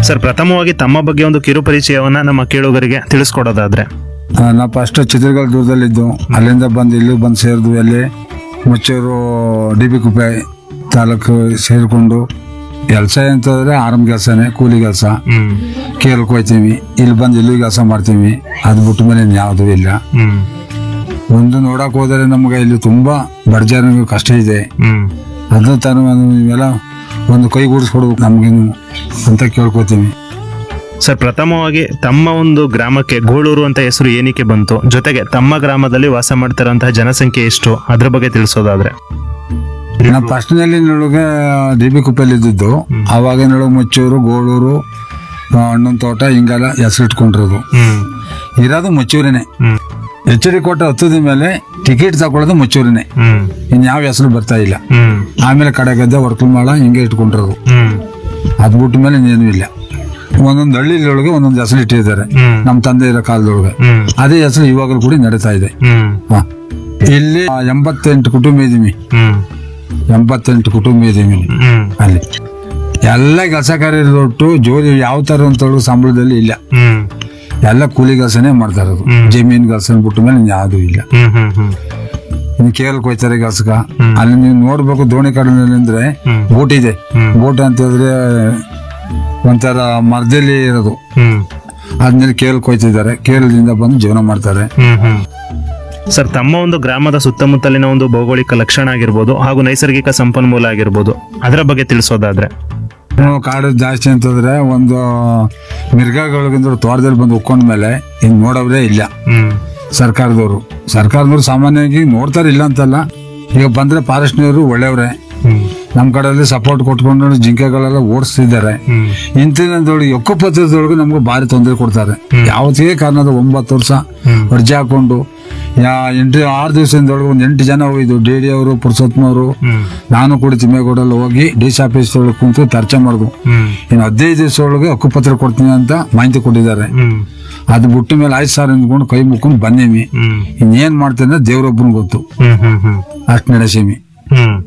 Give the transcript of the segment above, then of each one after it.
Sir ಪ್ರಥಮವಾಗಿ ತಮ್ಮ ಬಗ್ಗೆ ಒಂದು ಕಿರು ಪರಿಚಯವನ್ನ ನಮ್ಮ ಕೇಳುಗರಿಗೆ ತಿಳಿಸ್ಕೊಡೋದಾದ್ರೆ ಆ, ನಾವು ಫಸ್ಟ್ ಚಿತ್ರಗಳ ದೂರದಲ್ಲಿದ್ದು ಅಲ್ಲಿಂದ ಬಂದು ಇಲ್ಲಿ ಬಂದು ಸೇರಿದ್ವಿ ಅಲ್ಲಿ ಮುಚ್ಚೂರು ಡಿ ಬಿ ಕುಪ್ಪೆ ತಾಲೂಕು ಸೇರಿಕೊಂಡು ಕೆಲಸ ಅಂತಂದ್ರೆ ಆರಾಮ್ ಕೆಲಸನೇ ಕೂಲಿ ಕೆಲಸ ಹ್ಮ್ ಕೇಳಕ್ ಹೋಯ್ತೀವಿ ಇಲ್ಲಿ ಬಂದು ಇಲ್ಲಿ ಕೆಲಸ ಮಾಡ್ತೀವಿ ಅದು ಬಿಟ್ಟ ಮೇಲೆ ಯಾವುದೂ ಇಲ್ಲ ಹ್ಮ್ ಒಂದು ನೋಡಕ್ ಹೋದರೆ ನಮ್ಗೆ ಇಲ್ಲಿ ತುಂಬಾ ಬಡಜನಿಗೆ ಕಷ್ಟ ಇದೆ ಹ್ಮ್ ಅದನ್ನ ತಾನು ನೀವೆಲ್ಲ ಒಂದು ಕೈಗೂಡಿಸ್ಕೊಡ್ಬೇಕು ನಮ್ಗೇನು ಅಂತ ಕೇಳ್ಕೊತೀವಿ ಸರ್ ಪ್ರಥಮವಾಗಿ ತಮ್ಮ ಒಂದು ಗ್ರಾಮಕ್ಕೆ ಗೋಳೂರು ಅಂತ ಹೆಸರು ಏನಕ್ಕೆ ಬಂತು ಜೊತೆಗೆ ತಮ್ಮ ಗ್ರಾಮದಲ್ಲಿ ವಾಸ ಮಾಡ್ತಿರೋಂತಹ ಜನಸಂಖ್ಯೆ ಎಷ್ಟು ಅದ್ರ ಬಗ್ಗೆ ತಿಳಿಸೋದಾದ್ರೆ ನಾವು ಫಸ್ಟ್ನಲ್ಲಿ ನೊಳಗೆ ಡಿ ಬಿ ಕುಪ್ಪೆಯಲ್ಲಿ ಇದ್ದಿದ್ದು ಅವಾಗ ನೊಳಗೆ ಮುಚ್ಚೂರು ಗೋಳೂರು ಆ, ಹಣ್ಣಿನ ತೋಟ ಹಿಂಗೆಲ್ಲ ಹೆಸರು ಇಟ್ಕೊಂಡಿರೋದು ಹ್ಮ್ ಇರೋದು ಮುಚ್ಚೂರಿನೇ ಹ್ಮ್ ಎಚ್ ಡಿ ಕೋಟೆ ಹತ್ತದ ಮೇಲೆ ಟಿಕೆಟ್ ತಗೊಳ್ಳೋದು ಮುಚ್ಚೂರಿನೇ ಹ್ಮ್ ಇನ್ಯಾವ ಹೆಸರು ಬರ್ತಾ ಇಲ್ಲ ಹ್ಮ್ ಆಮೇಲೆ ಕಡೆ ಗದ್ದೆ ವರ್ಕಲ್ಮಾಳ ಹಿಂಗೆ ಇಟ್ಕೊಂಡಿರೋದು ಹ್ಮ್ ಅದು ಬಿಟ್ಟ ಮೇಲೆ ಇನ್ನೇನು ಇಲ್ಲ ಒಂದೊಂದು ಹಳ್ಳಿಯೊಳಗೆ ಒಂದೊಂದು ಹೆಸರು ಇಟ್ಟಿದ್ದಾರೆ ಹ್ಮ್ ನಮ್ಮ ತಂದೆ ಇರೋ ಕಾಲದೊಳಗೆ ಹ್ಮ್ ಅದೇ ಹೆಸರು ಇವಾಗಲೂ ಕೂಡ ನಡೀತಾ ಇದೆ ಹ್ಮ್ ಹ. ಇಲ್ಲಿ ಆ, ಎಂಬತ್ತೆಂಟು ಕುಟುಂಬ ಇದೀವಿ ಹ್ಮ್ ಎಂಬತ್ತೆಂಟು ಕುಟುಂಬ ಇದೀವಿ ಇಲ್ಲಿ. ಹ್ಮ್ ಅಲ್ಲಿ ಎಲ್ಲ ಕೆಲಸ ಕಾರ್ಯದೊಟ್ಟು ಜೋಲಿ ಯಾವ ತರ ಅಂತ ಸಂಬಳದಲ್ಲಿ ಇಲ್ಲ ಹ್ಮ್ ಎಲ್ಲ ಕೂಲಿ ಕೆಲಸನೇ ಮಾಡ್ತಾ ಇರೋದು ಜಮೀನ್ ಕೆಲಸ ಬಿಟ್ಟ ಮೇಲೆ ಯಾವ್ದು ಇಲ್ಲ ಹ್ಮ್ ಹ್ಮ್ ಹ್ಮ್ ಇನ್ನು ಕೇರಳಕ್ಕೆ ಹೋಯ್ತಾರೆ ಕೆಲ್ಸಕ್ಕ ಅಲ್ಲಿ ನೀವು ನೋಡ್ಬೇಕು ದೋಣಿ ಕಡಲಿನಲ್ಲಿ ಅಂದ್ರೆ ಹ್ಮ್. ಬೋಟ್ ಇದೆ ಹ್ಮ್. ಬೋಟ್ ಅಂತ ಹೇಳಿದ್ರೆ ಒಂಥರ ಮರದಲ್ಲಿ ಇರೋದು ಹ್ಮ್ ಅದ್ರಲ್ಲಿ ಕೇರಳಕ್ಕೆ ಹೋಯ್ತಿದ್ದಾರೆ ಕೇರಳದಿಂದ ಬಂದು ಜೀವನ ಮಾಡ್ತಾರೆ ಹ್ಮ್ ಹ್ಮ್ ಸರ್ ತಮ್ಮ ಒಂದು ಗ್ರಾಮದ ಸುತ್ತಮುತ್ತಲಿನ ಒಂದು ಭೌಗೋಳಿಕ ಲಕ್ಷಣ ಆಗಿರ್ಬೋದು ಹಾಗೂ ನೈಸರ್ಗಿಕ ಸಂಪನ್ಮೂಲ ಆಗಿರ್ಬೋದು ಅದರ ಬಗ್ಗೆ ತಿಳಿಸೋದಾದ್ರೆ ಇನ್ನು ಕಾಡು ಜಾಸ್ತಿ ಅಂತಂದ್ರೆ ಒಂದು ಮಿರ್ಗಗಳಿಗಿಂತ ತೋಟದಲ್ಲಿ ಬಂದು ಉಕ್ಕೊಂಡ ಮೇಲೆ ಇನ್ ನೋಡೋರೇ ಇಲ್ಲ ಹ್ಮ್ ಸರ್ಕಾರದವರು ಸರ್ಕಾರದವರು ಸಾಮಾನ್ಯವಾಗಿ ನೋಡ್ತಾರೆ ಇಲ್ಲ ಅಂತಲ್ಲ ಈಗ ಬಂದ್ರೆ ಫಾರೆಸ್ಟ್ನವರು ಒಳ್ಳೆಯವ್ರೆ ಹ್ಮ್ ನಮ್ಮ ಕಡೆಯಲ್ಲಿ ಸಪೋರ್ಟ್ ಕೊಟ್ಕೊಂಡು ಜಿಂಕೆಗಳೆಲ್ಲ ಓಡಿಸ್ತಿದ್ದಾರೆ ಹ್ಮ್ ಇಂತಿನದೊಳಗೆ ಒಕ್ಕಪತ್ರದೊಳಗೆ ನಮ್ಗೆ ಭಾರಿ ತೊಂದರೆ ಕೊಡ್ತಾರೆ ಯಾವುದೇ ಕಾರಣದ ಒಂಬತ್ತು ವರ್ಷ ಅರ್ಜಿ ಹಾಕೊಂಡು ಯಾ ಎಂಟು ಆರು ದಿವಸದೊಳಗೆ ಒಂದು ಎಂಟು ಜನ ಹೋಗಿದ್ದು ಡಿ ಡಿ ಅವರು ಪುರುಷೋತ್ತಮವರು ಹ್ಮ್ ನಾನು ಕೂಡ ತಿಮ್ಮೇಗೌಡಲ್ಲಿ ಹೋಗಿ ಡಿ ಸಿ ಆಫೀಸ್ ಒಳಗೆ ಕುಂತು ಚರ್ಚೆ ಮಾಡಿದ್ವು ಹ್ಮ್ ಇನ್ನು ಹದಿನೈದು ದಿವಸ ಒಳಗೆ ಹಕ್ಕುಪತ್ರ ಕೊಡ್ತೀನಿ ಅಂತ ಮಾಹಿತಿ ಕೊಟ್ಟಿದ್ದಾರೆ ಹ್ಮ್ ಅದು ಬಿಟ್ಟ ಮೇಲೆ ಆಯ್ತು ಸರ್ ಅಂದ್ಕೊಂಡು ಕೈ ಮುಕ್ಕೊಂಡು ಬಂದೀವಿ ಹ್ಮ್ ಇನ್ನೇನ್ ಮಾಡ್ತೇನೆ ದೇವ್ರೊಬ್ಬನ್ ಗೊತ್ತು ಹ್ಮ್ ಹ್ಮ್ ಹ್ಮ್ ಅಷ್ಟು ನಡೆಸೀವಿ ಹ್ಮ್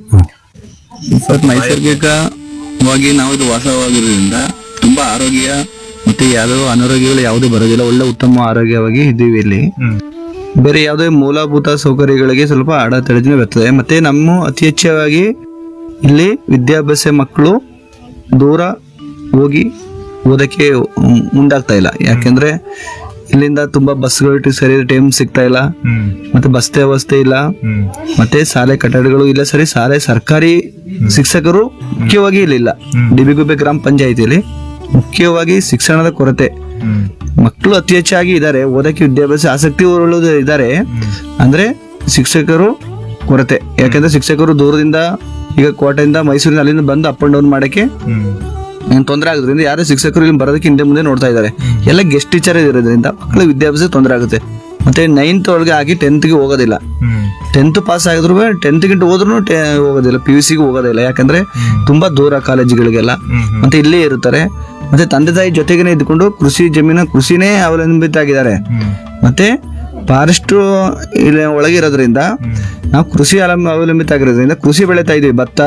ಸರ್ ನೈಸರ್ಗಿಕವಾಗಿ ನಾವು ಇದು ವಾಸವಾಗಿರೋದ್ರಿಂದ ತುಂಬಾ ಆರೋಗ್ಯ ಮತ್ತೆ ಯಾವುದೋ ಅನಾರೋಗ್ಯಗಳು ಯಾವುದು ಬರೋದಿಲ್ಲ ಒಳ್ಳೆ ಉತ್ತಮ ಆರೋಗ್ಯವಾಗಿ ಇದ್ದೀವಿ ಇಲ್ಲಿ ಹ್ಮ್ ಬೇರೆ ಯಾವುದೇ ಮೂಲಭೂತ ಸೌಕರ್ಯಗಳಿಗೆ ಸ್ವಲ್ಪ ಅಡೆತಡೆನೇ ಬರ್ತದೆ ಮತ್ತೆ ನಮ್ಮ ಅತಿ ಹೆಚ್ಚಾಗಿ ಇಲ್ಲಿ ವಿದ್ಯಾಭ್ಯಾಸ ಮಕ್ಕಳು ದೂರ ಹೋಗಿ ಓದಕ್ಕೆ ಉಂ- ಮುಂದಾಗ್ತಾ ಇಲ್ಲ ಯಾಕೆಂದ್ರೆ ಇಲ್ಲಿಂದ ತುಂಬಾ ಬಸ್ಗಳು ಸರಿ ಟೈಮ್ ಸಿಗ್ತಾ ಇಲ್ಲ ಹ್ಮ್ ಮತ್ತೆ ಬಸ್ ವ್ಯವಸ್ಥೆ ಇಲ್ಲ ಹ್ಮ್ ಮತ್ತೆ ಶಾಲೆ ಕಟ್ಟಡಗಳು ಇಲ್ಲ ಸರಿ ಶಾಲೆ ಸರ್ಕಾರಿ ಶಿಕ್ಷಕರು ಮುಖ್ಯವಾಗಿ ಇಲ್ಲಿಲ್ಲ ಡಿಬಿಗುಬೆ ಗ್ರಾಮ ಪಂಚಾಯಿತಿಯಲ್ಲಿ ಮುಖ್ಯವಾಗಿ ಶಿಕ್ಷಣದ ಕೊರತೆ ಹ್ಮ್ ಮಕ್ಕಳು ಅತಿ ಹೆಚ್ಚಾಗಿ ಇದ್ದಾರೆ ಓದಕ್ಕೆ ವಿದ್ಯಾಭ್ಯಾಸ ಆಸಕ್ತಿ ಉಳ್ಳೋದು ಇದ್ದಾರೆ ಅಂದ್ರೆ ಶಿಕ್ಷಕರು ಕೊರತೆ ಯಾಕಂದ್ರೆ ಶಿಕ್ಷಕರು ದೂರದಿಂದ ಈಗ ಕೋಟೆಯಿಂದ ಮೈಸೂರಿನ ಅಲ್ಲಿಂದ ಬಂದು ಅಪ್ ಅಂಡ್ ಡೌನ್ ಮಾಡಕ್ಕೆ ಹ್ಮ್ ತೊಂದರೆ ಆಗೋದ್ರಿಂದ ಯಾರು ಶಿಕ್ಷಕರು ಇಲ್ಲಿ ಬರೋದಕ್ಕೆ ಹಿಂದೆ ಮುಂದೆ ನೋಡ್ತಾ ಇದ್ದಾರೆ ಎಲ್ಲ ಗೆಸ್ಟ್ ಟೀಚರ್ ಇರೋದ್ರಿಂದ ಮಕ್ಕಳ ವಿದ್ಯಾಭ್ಯಾಸ ತೊಂದರೆ ಆಗುತ್ತೆ ಮತ್ತೆ ನೈನ್ತ್ ಒಳಗೆ ಆಗಿ ಟೆಂತ್ಗೆ ಹೋಗೋದಿಲ್ಲ ಹ್ಮ್ ಟೆಂತ್ ಪಾಸ್ ಆಗಿದ್ರು ಟೆಂತ್ ಗಿಂತ ಹೋದ್ರು ಹೋಗೋದಿಲ್ಲ ಪಿ ಯು ಸಿಗೆ ಹೋಗೋದಿಲ್ಲ ಯಾಕಂದ್ರೆ ತುಂಬಾ ದೂರ ಕಾಲೇಜುಗಳಿಗೆಲ್ಲ ಮತ್ತೆ ಇಲ್ಲೇ ಇರ್ತಾರೆ ಮತ್ತೆ ತಂದೆ ತಾಯಿ ಜೊತೆಗೇನೆ ಇದ್ಕೊಂಡು ಕೃಷಿ ಜಮೀನು ಕೃಷಿನೇ ಅವಲಂಬಿತ ಆಗಿದ್ದಾರೆ ಹ್ಮ್ ಮತ್ತೆ ಫಾರೆಸ್ಟ್ ಇಲ್ಲಿ ಒಳಗಿರೋದ್ರಿಂದ ನಾವು ಕೃಷಿ ಅವಲಂಬ ಅವಲಂಬಿತ ಆಗಿರೋದ್ರಿಂದ ಕೃಷಿ ಬೆಳೀತಾ ಇದೀವಿ ಭತ್ತ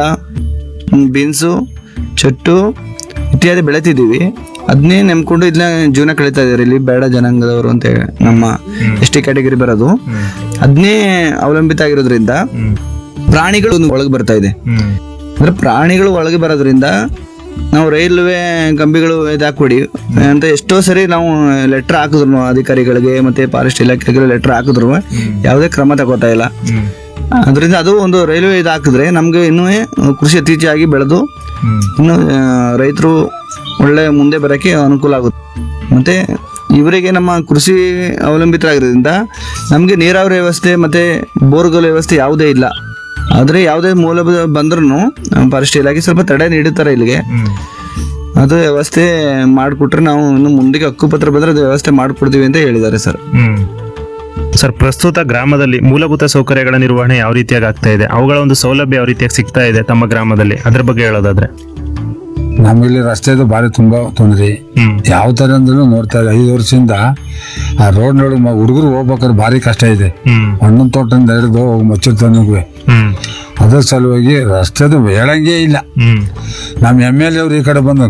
ಬೀನ್ಸು ಚಟ್ಟು ಇತ್ಯಾದಿ ಬೆಳಿತಿದ್ದೀವಿ ಅದನ್ನೇ ನೆಮ್ಕೊಂಡು ಇದನ್ನ ಜೀವನ ಕಳೀತಾ ಇದ್ದಾರೆ ಇಲ್ಲಿ ಬೇಡ ಜನಾಂಗದವರು ಅಂತ ಹೇಳಿ ನಮ್ಮ ಎಸ್ ಟಿ ಕ್ಯಾಟಗರಿ ಬರೋದು ಅದನ್ನೇ ಅವಲಂಬಿತ ಆಗಿರೋದ್ರಿಂದ ಪ್ರಾಣಿಗಳು ಒಳಗೆ ಬರ್ತಾ ಇದೆ ಹ್ಮ್ ಅಂದ್ರೆ ಪ್ರಾಣಿಗಳು ಒಳಗೆ ಬರೋದ್ರಿಂದ ನಾವು ರೈಲ್ವೆ ಕಂಬಿಗಳು ಇದಾಕ್ಬಿಡಿ ಅಂತ ಎಷ್ಟೋ ಸರಿ ನಾವು ಲೆಟರ್ ಹಾಕಿದ್ರು ಅಧಿಕಾರಿಗಳಿಗೆ ಮತ್ತೆ ಫಾರೆಸ್ಟ್ ಇಲಾಖೆಗಳಿಗೆ ಲೆಟರ್ ಹಾಕಿದ್ರು ಯಾವುದೇ ಕ್ರಮ ತಗೋತಾ ಇಲ್ಲ ಹ್ಮ್ ಅದರಿಂದ ಅದು ಒಂದು ರೈಲ್ವೆ ಇದು ಹಾಕಿದ್ರೆ ನಮ್ಗೆ ಇನ್ನೂ ಕೃಷಿ ಅತಿಥಿಯಾಗಿ ಬೆಳೆದು ಹ್ಮ್ ಇನ್ನು ರೈತರು ಒಳ್ಳೆ ಮುಂದೆ ಬರೋಕ್ಕೆ ಅನುಕೂಲ ಆಗುತ್ತೆ ಮತ್ತೆ ಇವರಿಗೆ ನಮ್ಮ ಕೃಷಿ ಅವಲಂಬಿತರಾಗಿರೋದ್ರಿಂದ ನಮಗೆ ನೀರಾವರಿ ವ್ಯವಸ್ಥೆ ಮತ್ತೆ ಬೋರ್ಗಲ್ ವ್ಯವಸ್ಥೆ ಯಾವುದೇ ಇಲ್ಲ ಆದರೆ ಯಾವುದೇ ಮೂಲ ಬಂದ್ರೂ ನಮ್ಮ ಫಾರೆಸ್ಟ್ ಇಲಾಖೆ ಸ್ವಲ್ಪ ತಡೆ ನೀಡುತ್ತಾರೆ ಇಲ್ಲಿಗೆ ಹ್ಮ್ ಅದು ವ್ಯವಸ್ಥೆ ಮಾಡಿಕೊಟ್ರೆ ನಾವು ಇನ್ನು ಮುಂದಕ್ಕೆ ಹಕ್ಕುಪತ್ರ ಬಂದ್ರೆ ಅದು ವ್ಯವಸ್ಥೆ ಮಾಡಿಕೊಡ್ತೀವಿ ಅಂತ ಹೇಳಿದ್ದಾರೆ ಸರ್ ಹ್ಮ್ ಸರ್ ಪ್ರಸ್ತುತ ಗ್ರಾಮದಲ್ಲಿ ಮೂಲಭೂತ ಸೌಕರ್ಯಗಳ ನಿರ್ವಹಣೆ ಯಾವ ರೀತಿಯಾಗಿ ಆಗ್ತಾ ಇದೆ ಅವುಗಳ ಒಂದು ಸೌಲಭ್ಯ ಯಾವ ರೀತಿಯಾಗಿ ಸಿಗ್ತಾ ಇದೆ ತಮ್ಮ ಗ್ರಾಮದಲ್ಲಿ ಅದ್ರ ಬಗ್ಗೆ ಹೇಳೋದಾದ್ರೆ ನಮಗಿಲ್ಲಿ ರಸ್ತೆದು ಭಾರಿ ತುಂಬಾ ತೊಂದರೆ ಹ್ಮ್ ಯಾವ ತರ ಅಂದ್ರೂ ನೋಡ್ತಾ ಇದೆ ಐದು ವರ್ಷದಿಂದ ಆ ರೋಡ್ ನೋಡಿ ಹುಡುಗರು ಹೋಗ್ಬೇಕಾದ್ರೆ ಭಾರಿ ಕಷ್ಟ ಇದೆ ಹ್ಮ್ ಹಣ್ಣಿನ ತೋಟದಿಂದ ಹಿಡಿದು ಮಚ್ಚೂರ್ ತನಗೂ ಹ್ಮ್ ಅದ್ರ ಸಲುವಾಗಿ ರಸ್ತೆದು ಹೇಳಂಗೇ ಇಲ್ಲ ಹ್ಮ್ ನಮ್ಮ ಎಮ್ ಎಲ್ ಎ ಅವ್ರು ಈ ಕಡೆ ಬಂದು